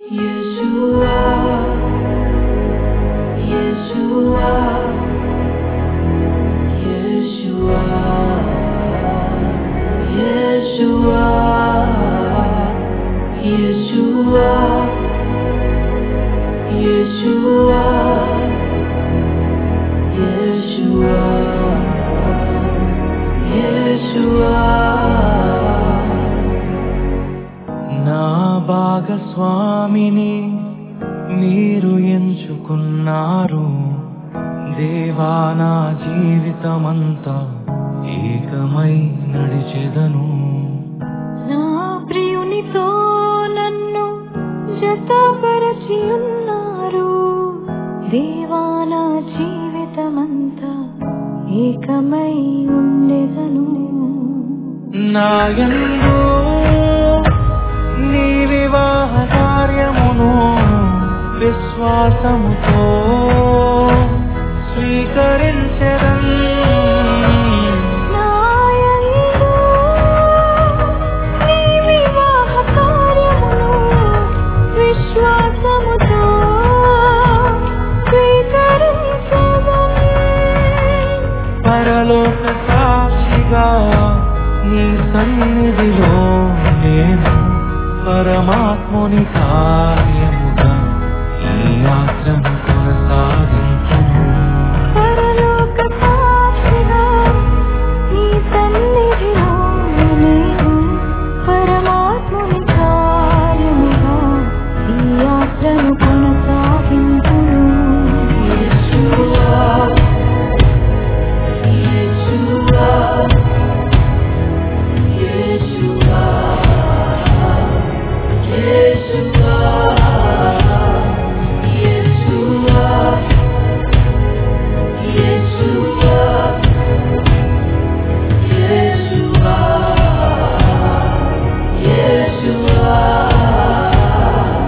Yeshua, Yeshua, Yeshua, Yeshua, Yeshua, Yeshua, Yeshua, Yeshua. నా భాగస్వామిని మీరు ఎంచుకున్నారు దేవా నా జీవితమంతా ఏకమై నడిచెదను నా ప్రియునితో నన్ను జతపరచి ఉన్నారు దేవాన జీవితమంతా ఏకమై ఉండెదను నాయందు నీ వివాహ కార్యమును విశ్వాసముతో స్వీకరించదన్ నాయందు నీ వివాహ కార్యమును విశ్వాసముతో స్వీకరించెదను. పరలోక సాక్షిగా నీ సన్నిధిలో నేను పరమాత్ముని కార్యముగా ఈ యాత్రను కొనసాగించును పరలోక సాక్షిగా నీ సన్నిధిలో నేను పరమాత్ముని కార్యముగా ఈ యాత్రను కొనసాగించును Yeshua, Yeshua, Yeshua, Yeshua, Yeshua, Yeshua, Yeshua, Yeshua.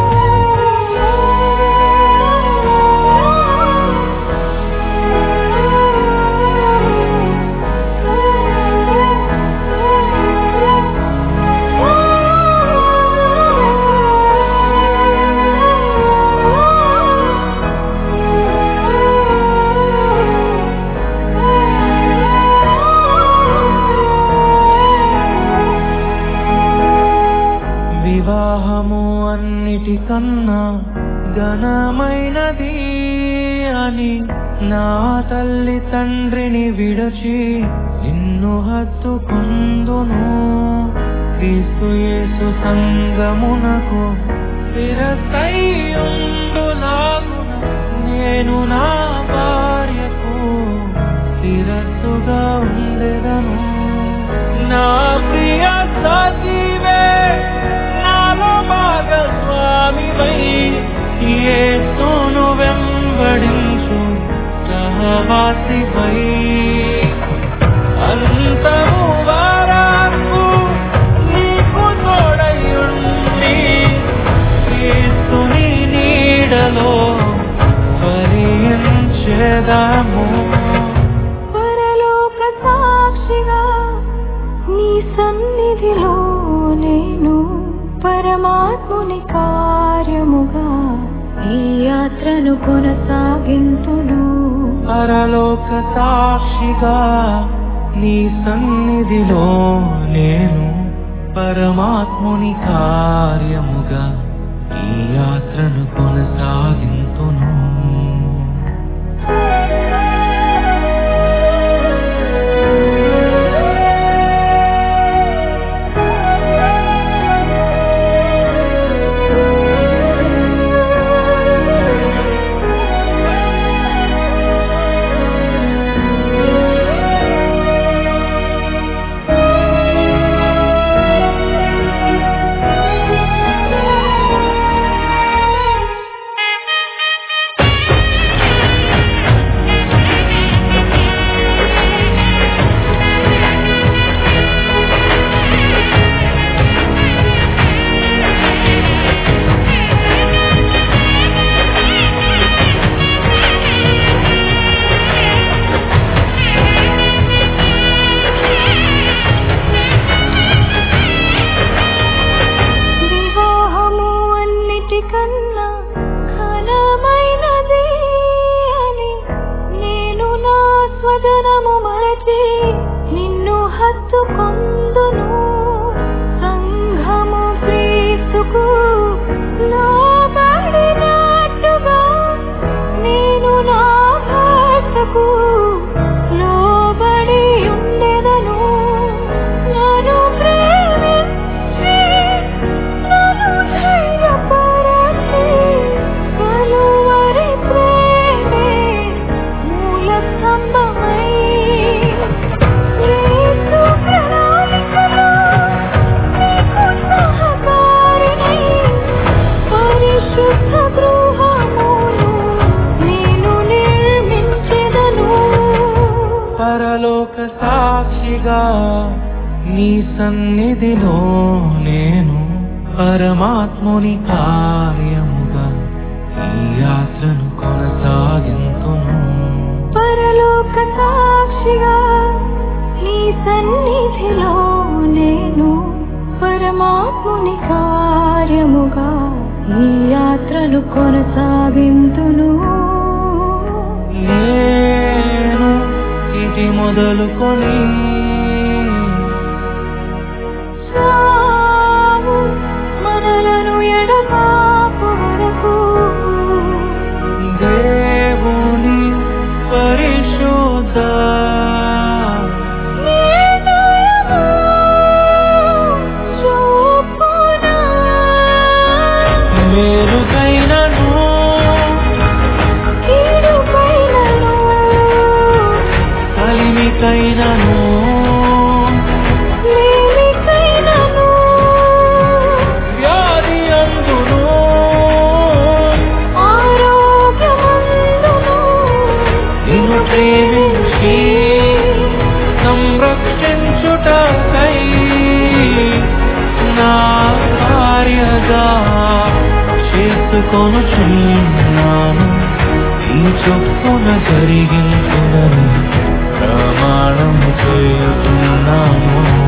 వివాహము అన్నిటికన్నా ఘనమైనది అని నా తల్లి తండ్రిని విడచి నిన్ను హత్తుకుందును క్రీస్తు యేసు సంగమునకు శిరసైయుండులాగున నేను నా భార్యకు శిరస్సుగా ఉండెదను నా ప్రియ సజీవే నాలో భాగస్వామివై యేసును వెంబడించు సహవాసివై అంతము వారాకు నీకు తోడయుండి యేసుని నీడలో ఫలించెదము పరలోక సాక్షిగా నీ సన్నిధిలో నేను పరమాత్ముని కార్యముగా ఈ యాత్రను కొనసాగింతును పరలోక సాక్షిగా నీ సన్నిధిలో నేను పరమాత్ముని కార్యముగా ఈ యాత్రను కొనసాగింతును Thank సన్నిధిలో నేను పరమాత్ముని కార్యముగా ఈ యాత్రను కొనసాగింతును పరలోక సాక్షిగా నీ సన్నిధిలో నేను పరమాత్ముని కార్యముగా ఈ యాత్రను కొనసాగింతును నేను ఇది మొదలుకొని సావు మనలను ఎడబాపు వరకు దేవుని పరిశుద్ధ నిర్ణయము చూపునా. మేలుకైనను కీడుకైనను కలిమికైనను లేమికైనను వ్యాధి అందును ఆరోగ్యమందును నిన్ను ప్రేమించి సంరక్షించుటకై నా కార్యగా చేసుకొనుచున్నాను ఈ చొప్పున జరిగించునని ప్రమాణం చేస్తున్నాను